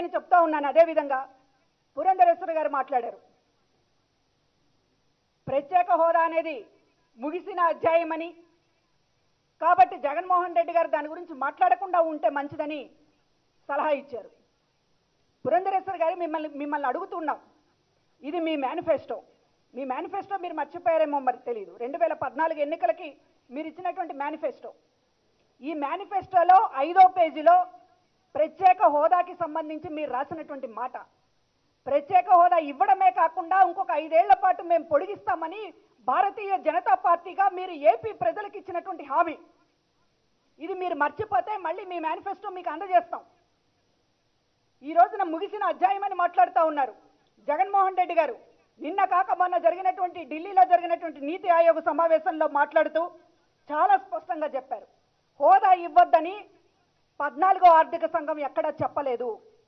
నేను చెప్తా ఉన్నాను అదేవిధంగా పురంధరేశ్వర గారు మాట్లాడారు ప్రత్యేక హోదా అనేది ముగిసిన అధ్యాయమని కాబట్టి జగన్మోహన్ రెడ్డి గారు దాని గురించి మాట్లాడకుండా ఉంటే మంచిదని సలహా ఇచ్చారు పురంధరేశ్వర్ గారు మిమ్మల్ని మిమ్మల్ని అడుగుతున్నాం ఇది మీ మేనిఫెస్టో మీ మేనిఫెస్టో మీరు మర్చిపోయారేమో మరి తెలియదు రెండు వేల పద్నాలుగు ఎన్నికలకి మీరు ఇచ్చినటువంటి మేనిఫెస్టో ఈ మేనిఫెస్టోలో ఐదో పేజీలో ప్రత్యేక హోదాకి సంబంధించి మీరు రాసినటువంటి మాట ప్రత్యేక హోదా ఇవ్వడమే కాకుండా ఇంకొక ఐదేళ్ల పాటు మేము పొడిగిస్తామని భారతీయ జనతా పార్టీగా మీరు ఏపీ ప్రజలకు ఇచ్చినటువంటి హామీ ఇది మీరు మర్చిపోతే మళ్ళీ మీ మేనిఫెస్టో మీకు అందజేస్తాం ఈ రోజున ముగిసిన అధ్యాయం అని మాట్లాడుతూ ఉన్నారు జగన్మోహన్ రెడ్డి గారు నిన్న కాక మొన్న జరిగినటువంటి ఢిల్లీలో జరిగినటువంటి నీతి ఆయోగ్ సమావేశంలో మాట్లాడుతూ చాలా స్పష్టంగా చెప్పారు హోదా ఇవ్వద్దని పద్నాలుగో ఆర్థిక సంఘం ఎక్కడా చెప్పలేదు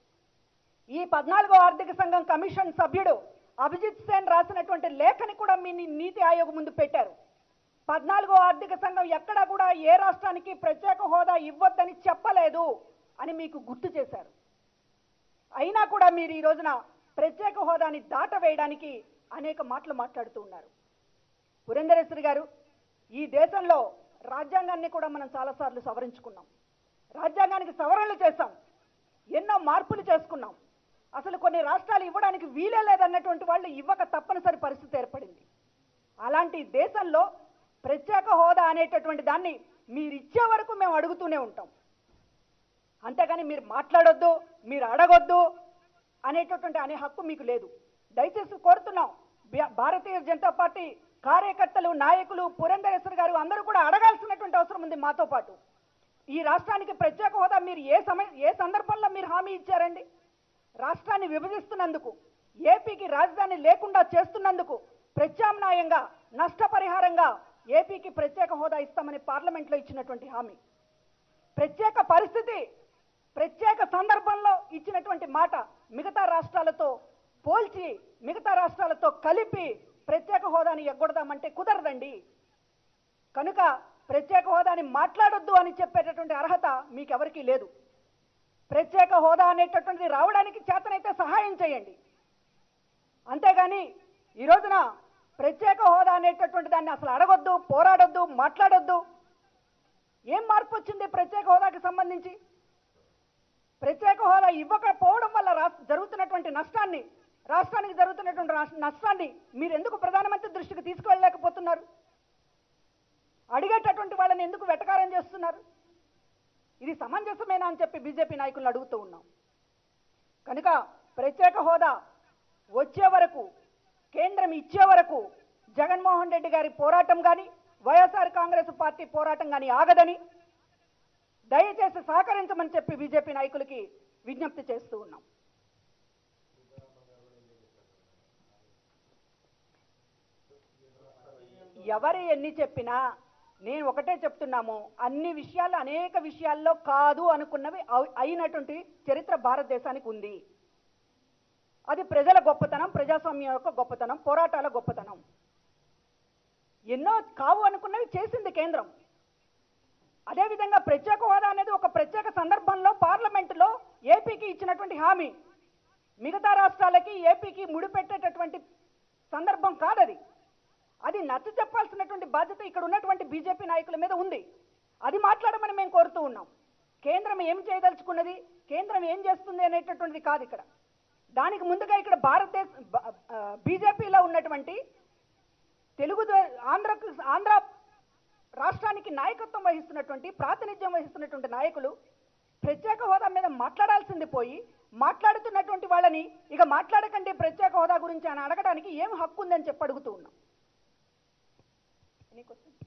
ఈ పద్నాలుగో ఆర్థిక సంఘం కమిషన్ సభ్యుడు అభిజిత్ సేన్ రాసినటువంటి లేఖని కూడా మీ ని- నీతి ఆయోగ్ ముందు పెట్టారు పద్నాలుగో ఆర్థిక సంఘం ఎక్కడా కూడా ఏ రాష్ట్రానికి ప్రత్యేక హోదా ఇవ్వద్దని చెప్పలేదు అని మీకు గుర్తు చేశారు అయినా కూడా మీరు ఈ రోజున ప్రత్యేక హోదాని దాటవేయడానికి అనేక మాటలు మాట్లాడుతూ ఉన్నారు పురంధరేశ్వరి గారు ఈ దేశంలో రాజ్యాంగాన్ని కూడా మనం చాలాసార్లు సవరించుకున్నాం రాజ్యాంగానికి సవరణలు చేశాం ఎన్నో మార్పులు చేసుకున్నాం అసలు కొన్ని రాష్ట్రాలు ఇవ్వడానికి వీలే లేదన్నటువంటి వాళ్ళు ఇవ్వక తప్పనిసరి పరిస్థితి ఏర్పడింది అలాంటి దేశంలో ప్రత్యేక హోదా అనేటటువంటి దాన్ని మీరు ఇచ్చే వరకు మేము అడుగుతూనే ఉంటాం అంతేగాని మీరు మాట్లాడొద్దు మీరు అడగొద్దు అనేటటువంటి అనే హక్కు మీకు లేదు దయచేసి కోరుతున్నాం బి- భారతీయ జనతా పార్టీ కార్యకర్తలు నాయకులు పురంధరేశ్వర్ గారు అందరూ కూడా అడగాల్సినటువంటి అవసరం ఉంది మాతో పాటు ఈ రాష్ట్రానికి ప్రత్యేక హోదా మీరు ఏ సమయ ఏ సందర్భంలో మీరు హామీ ఇచ్చారండి రాష్ట్రాన్ని విభజిస్తున్నందుకు ఏపీకి రాజధాని లేకుండా చేస్తున్నందుకు ప్రత్యామ్నాయంగా నష్టపరిహారంగా ఏపీకి ప్రత్యేక హోదా ఇస్తామని పార్లమెంట్లో ఇచ్చినటువంటి హామీ ప్రత్యేక పరిస్థితి ప్రత్యేక సందర్భంలో ఇచ్చినటువంటి మాట మిగతా రాష్ట్రాలతో పోల్చి మిగతా రాష్ట్రాలతో కలిపి ప్రత్యేక హోదాని ఎగ్గొడదామంటే కుదరదండి కనుక ప్రత్యేక హోదాని మాట్లాడొద్దు అని చెప్పేటటువంటి అర్హత మీకెవరికీ లేదు ప్రత్యేక హోదా అనేటటువంటిది రావడానికి చేతనైతే సహాయం చేయండి అంతేగాని ఈ రోజున ప్రత్యేక హోదా అనేటటువంటి దాన్ని అసలు అడగొద్దు పోరాడొద్దు మాట్లాడొద్దు ఏం మార్పు వచ్చింది ప్రత్యేక హోదాకి సంబంధించి ప్రత్యేక హోదా ఇవ్వకపోవడం వల్ల రాష్ట్ర జరుగుతున్నటువంటి నష్టాన్ని రాష్ట్రానికి జరుగుతున్నటువంటి రాష్ట్ర- నష్టాన్ని మీరు ఎందుకు ప్రధానమంత్రి దృష్టికి తీసుకువెళ్ళలేకపోతున్నారు అడిగేటటువంటి వాళ్ళని ఎందుకు వెటకారం చేస్తున్నారు ఇది సమంజసమేనా అని చెప్పి బీజేపీ నాయకులను అడుగుతూ ఉన్నాం కనుక ప్రత్యేక హోదా వచ్చే వరకు కేంద్రం ఇచ్చే వరకు జగన్మోహన్ రెడ్డి గారి పోరాటం కానీ వైఎస్ఆర్ కాంగ్రెస్ పార్టీ పోరాటం కానీ ఆగదని దయచేసి సహకరించమని చెప్పి బీజేపీ నాయకులకి విజ్ఞప్తి చేస్తూ ఉన్నాం ఎవరు ఎన్ని చెప్పినా నేను ఒకటే చెప్తున్నాము అన్ని విషయాల్లో అనేక విషయాల్లో కాదు అనుకున్నవి అవ్- అయినటువంటి చరిత్ర భారతదేశానికి ఉంది అది ప్రజల గొప్పతనం ప్రజాస్వామ్యం యొక్క గొప్పతనం పోరాటాల గొప్పతనం ఎన్నో కావు అనుకున్నవి చేసింది కేంద్రం అదేవిధంగా ప్రత్యేక హోదా అనేది ఒక ప్రత్యేక సందర్భంలో పార్లమెంటులో ఏపీకి ఇచ్చినటువంటి హామీ మిగతా రాష్ట్రాలకి ఏపీకి ముడిపెట్టేటటువంటి సందర్భం కాదది అది నచ్చ చెప్పాల్సినటువంటి బాధ్యత ఇక్కడ ఉన్నటువంటి బీజేపీ నాయకుల మీద ఉంది అది మాట్లాడమని మేము కోరుతూ ఉన్నాం కేంద్రం ఏం చేయదలుచుకున్నది కేంద్రం ఏం చేస్తుంది అనేటటువంటిది కాదు ఇక్కడ దానికి ముందుగా ఇక్కడ భారతదేశ బీజేపీలో ఉన్నటువంటి తెలుగు దే- ఆంధ్రకు ఆంధ్ర రాష్ట్రానికి నాయకత్వం వహిస్తున్నటువంటి ప్రాతినిధ్యం వహిస్తున్నటువంటి నాయకులు ప్రత్యేక హోదా మీద మాట్లాడాల్సింది పోయి మాట్లాడుతున్నటువంటి వాళ్ళని ఇక మాట్లాడకండి ప్రత్యేక హోదా గురించి అని అడగడానికి ఏం హక్కు ఉందని చెప్పి అడుగుతూ ఉన్నాం Any questions?